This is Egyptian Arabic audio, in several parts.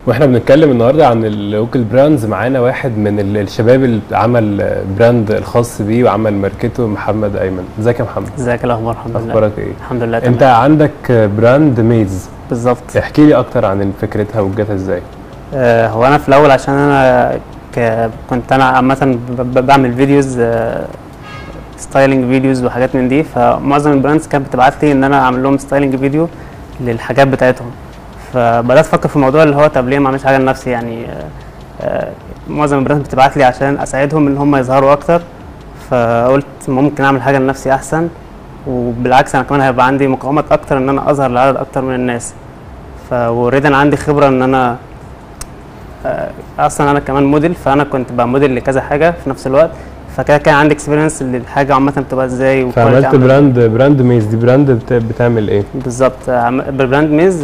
واحنا بنتكلم النهارده عن اللوكال براندز معانا واحد من ال- الشباب اللي عمل براند الخاص بيه وعمل ماركته محمد ايمن ازيك يا محمد ازيك الاخبار الحمد لله اخبارك ايه الحمد لله انت تمام عندك براند ميز بالظبط احكي لي اكتر عن فكرتها وجاتها ازاي آه هو انا في الاول عشان انا ك... كنت انا عامه ب- ب- بعمل فيديوز آه ستايلنج فيديوز وحاجات من دي فمعظم البراندز كانت بتبعت لي ان انا اعمل لهم ستايلنج فيديو للحاجات بتاعتهم فبدات افكر في الموضوع اللي هو طب ليه ما اعملش حاجه لنفسي يعني آه آه معظم البراندز بتبعت لي عشان اساعدهم ان هم يظهروا اكتر فقلت ممكن اعمل حاجه لنفسي احسن وبالعكس انا كمان هيبقى عندي مقاومات اكتر ان انا اظهر لعدد اكتر من الناس فاوريدي انا عندي خبره ان انا آه، اصلا انا كمان موديل فانا كنت بقى موديل لكذا حاجه في نفس الوقت فكده كان عندي اكسبيرينس للحاجه عامه بتبقى ازاي وquality فعملت عاملة براند براند ميز دي براند بت- بتعمل ايه بالظبط عم- بالبراند ميز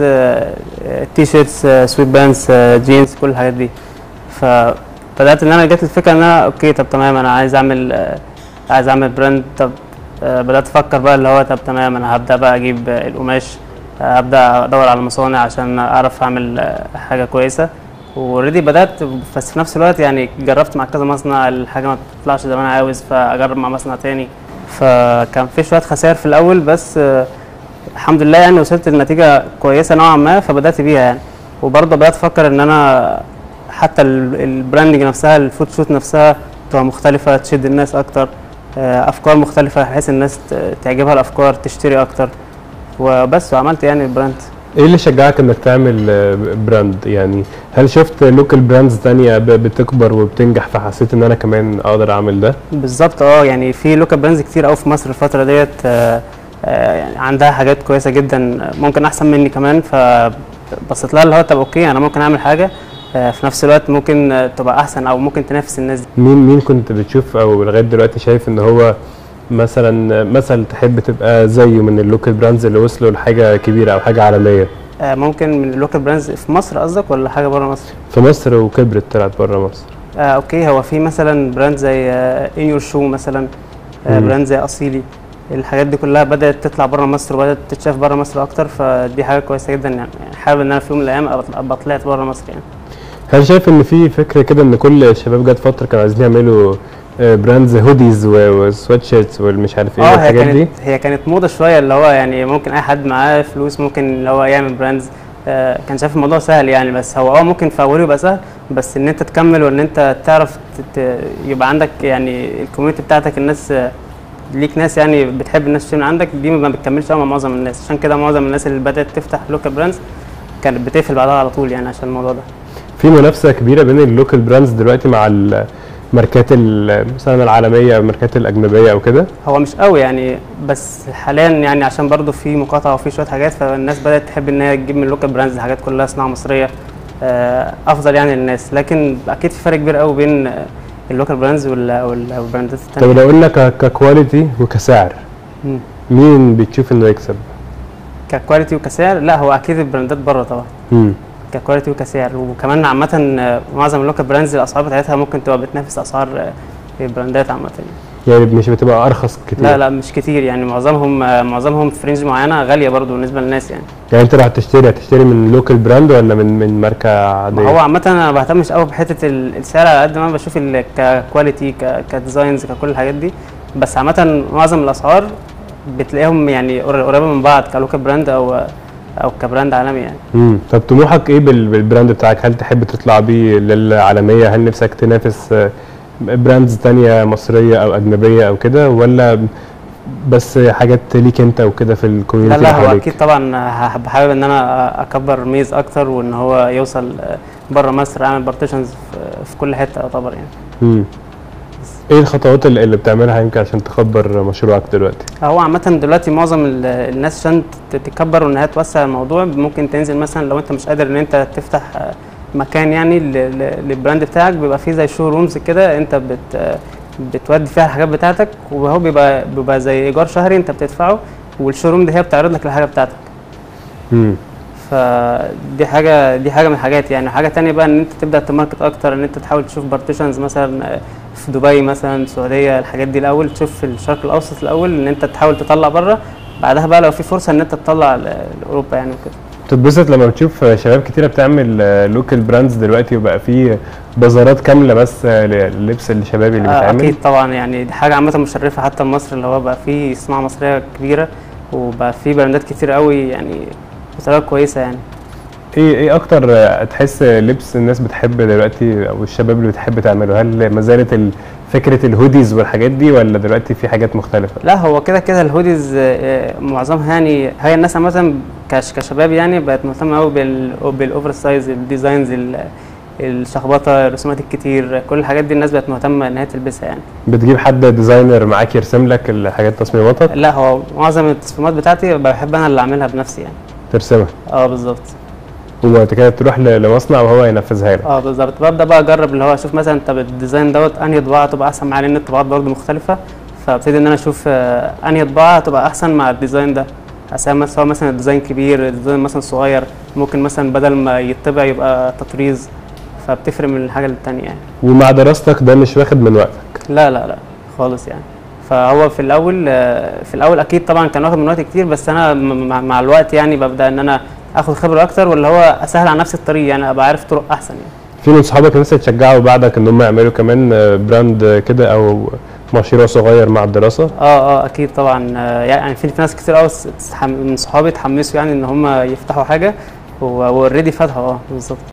تي شيرتس سويت بانس جينز كل الحاجات دي فبدات ان انا جت الفكره ان انا اوكي طب تمام انا عايز اعمل آه، عايز اعمل براند طب آه، بدات افكر بقى اللي هو طب تمام انا هبدا بقى اجيب آه، القماش آه، هبدا ادور على مصانع عشان اعرف اعمل آه، حاجه كويسه واوريدي بدات بس في نفس الوقت يعني جربت مع كذا مصنع الحاجه ما بتطلعش زي ما انا عاوز فاجرب مع مصنع تاني فكان في شويه خسائر في الاول بس آه، الحمد لله يعني وصلت لنتيجه كويسه نوعا ما فبدات بيها يعني وبرضه بدات افكر ان انا حتى ال- البراندنج نفسها الفوت شوت نفسها تبقى مختلفه تشد الناس اكتر آه، افكار مختلفه بحيث الناس ت- تعجبها الافكار تشتري اكتر وبس وعملت يعني البراند ايه اللي شجعك انك تعمل آه، براند يعني هل شفت لوكال براندز تانية ب- بتكبر وبتنجح فحسيت ان انا كمان اقدر اعمل ده بالظبط اه يعني في لوكال براندز كتير قوي في مصر الفتره ديت آه، آه، يعني عندها حاجات كويسه جدا ممكن احسن مني كمان فبصيت لها اللي هو طب اوكي انا ممكن اعمل حاجه آه، في نفس الوقت ممكن آه، تبقى احسن او ممكن تنافس الناس دي مين مين كنت بتشوف او لغايه دلوقتي شايف ان هو مثلا مثل تحب تبقى زيه من اللوكال براندز اللي وصلوا لحاجه كبيره او حاجه عالميه آه، ممكن من اللوكال براندز في مصر قصدك ولا حاجه بره مصر في مصر وكبرت طلعت بره مصر آه اوكي هو في مثلا براند زي ان يور شو مثلا آه مم. براند زي اصيلي الحاجات دي كلها بدات تطلع بره مصر وبدات تتشاف بره مصر اكتر فدي حاجه كويسه جدا يعني حابب ان انا في يوم من الايام أبقى- ابقى طلعت بره مصر يعني هل شايف ان في فكره كده ان كل الشباب جت فتره كانوا عايزين يعملوا آه، براندز هوديز وسويت شيرتس والمش عارف ايه اه هي والحاجات دي كانت هي كانت موضه شويه اللي هو يعني ممكن اي حد معاه فلوس ممكن اللي هو يعمل براندز آه كان شايف الموضوع سهل يعني بس هو اه ممكن في اوله يبقى سهل بس ان انت تكمل وان انت تعرف تت- يبقى عندك يعني الكوميونتي بتاعتك الناس آه، ليك ناس يعني بتحب الناس تشتري من عندك دي ما بتكملش أوي مع معظم الناس عشان كده معظم الناس اللي بدات تفتح لوكال براندز كانت بتقفل بعدها على طول يعني عشان الموضوع ده في منافسه كبيره بين اللوكال براندز دلوقتي مع الماركات ال- مثلا العالميه او الماركات الاجنبيه او كده هو مش قوي يعني بس حاليا يعني عشان برضو في مقاطعه وفي شويه حاجات فالناس بدات تحب ان هي تجيب من اللوكال براندز حاجات كلها صناعه مصريه آه، افضل يعني للناس لكن اكيد في فرق كبير قوي بين آه، اللوكال براندز وال- وال- والبراندات طب التانية لو قلنا ك- ككواليتي وكسعر مم. مين بتشوف انه يكسب؟ ككواليتي وكسعر لا هو اكيد البراندات بره طبعا مم. ككواليتي وكسعر وكمان عامه آه، معظم اللوكال براندز الاسعار بتاعتها ممكن تبقى بتنافس اسعار آه، البراندات عامه يعني. يعني مش بتبقى ارخص كتير لا لا مش كتير يعني معظمهم آه، معظمهم في رينج معينه غاليه برضو بالنسبه للناس يعني يعني انت لو هتشتري هتشتري من لوكال براند ولا من من ماركه ما هو عاديه؟ عامة انا ما بهتمش قوي بحتة ال- السعر على قد ما انا بشوف ال- ككواليتي ك- كديزاينز ككل الحاجات دي بس عامة معظم الاسعار بتلاقيهم يعني قر- قريبة من بعض كلوكال براند او او كبراند عالمي يعني امم طب طموحك ايه بال- بالبراند بتاعك؟ هل تحب تطلع بيه للعالميه؟ هل نفسك تنافس آه، براندز تانية مصريه او اجنبيه او كده ولا بس حاجات ليك انت وكده في لا الكوميونتي لا اللي هو حواليك؟ اكيد طبعا هبقى حابب ان انا اكبر ميز اكتر وان هو يوصل بره مصر اعمل بارتيشنز في كل حتة يعتبر يعني امم ايه الخطوات اللي, اللي بتعملها يمكن عشان تكبر مشروعك دلوقتي؟ هو عامة دلوقتي معظم ال- الناس عشان ت- تكبر وان هي توسع الموضوع ممكن تنزل مثلا لو انت مش قادر ان انت تفتح آه، مكان يعني ل- ل- للبراند بتاعك بيبقى فيه زي شو رومز كده انت بت آه، بتودي فيها الحاجات بتاعتك وهو بيبقى بيبقى زي ايجار شهري انت بتدفعه والشو روم دي هي بتعرض لك الحاجة بتاعتك امم فدي حاجة دي حاجة من الحاجات يعني حاجة تانية بقى ان انت تبدأ تماركت اكتر ان انت تحاول تشوف بارتيشنز مثلا آه، في دبي مثلا السعودية الحاجات دي الاول تشوف في الشرق الاوسط الاول ان انت تحاول تطلع بره بعدها بقى لو في فرصة ان انت تطلع ل- لاوروبا يعني وكده بتتبسط لما بتشوف شباب كتيره بتعمل لوكال براندز دلوقتي وبقى في بازارات كامله بس للبس الشبابي اللي آه، بيتعمل اكيد طبعا يعني دي حاجه عامه مشرفه حتى مصر اللي هو بقى فيه صناعه مصريه كبيره وبقى فيه براندات كتير قوي يعني بطريقه كويسه يعني ايه ايه اكتر تحس لبس الناس بتحب دلوقتي او الشباب اللي بتحب تعمله هل ما زالت ال- فكره الهوديز والحاجات دي ولا دلوقتي في حاجات مختلفه لا هو كده كده الهوديز آه، معظمها يعني هي الناس عامة كش كشباب يعني بقت مهتمة قوي بال بالاوفر سايز الديزاينز ال- الشخبطة الرسومات الكتير كل الحاجات دي الناس بقت مهتمة ان هي تلبسها يعني بتجيب حد ديزاينر معاك يرسم لك الحاجات تصميماتك لا هو معظم التصميمات بتاعتي بحب انا اللي اعملها بنفسي يعني ترسمها اه بالظبط وبعد كده تروح ل- لمصنع وهو ينفذها لك اه بالظبط ببدا بقى اجرب اللي هو اشوف مثلا طب الديزاين دوت انهي طباعه تبقى احسن معايا لان الطباعات برضه مختلفه فابتدي ان انا اشوف آه، انهي طباعه تبقى احسن مع الديزاين ده عشان مثلا سواء مثلا الديزاين كبير الديزاين مثلا صغير ممكن مثلا بدل ما يطبع يبقى تطريز فبتفرق من الحاجه للتانيه يعني ومع دراستك ده مش واخد من وقتك لا لا لا خالص يعني فهو في الاول آه، في الاول اكيد طبعا كان واخد من وقت كتير بس انا م- مع, مع الوقت يعني ببدا ان انا اخد خبره اكتر واللي هو اسهل على نفسي الطريق يعني ابقى عارف طرق احسن يعني في من صحابك لسه تشجعوا بعدك ان هم يعملوا كمان براند كده او مشروع صغير مع الدراسه اه اه اكيد طبعا آه، يعني في في ناس كتير قوي من صحابي اتحمسوا يعني ان هم يفتحوا حاجه واوريدي فتحوا اه بالظبط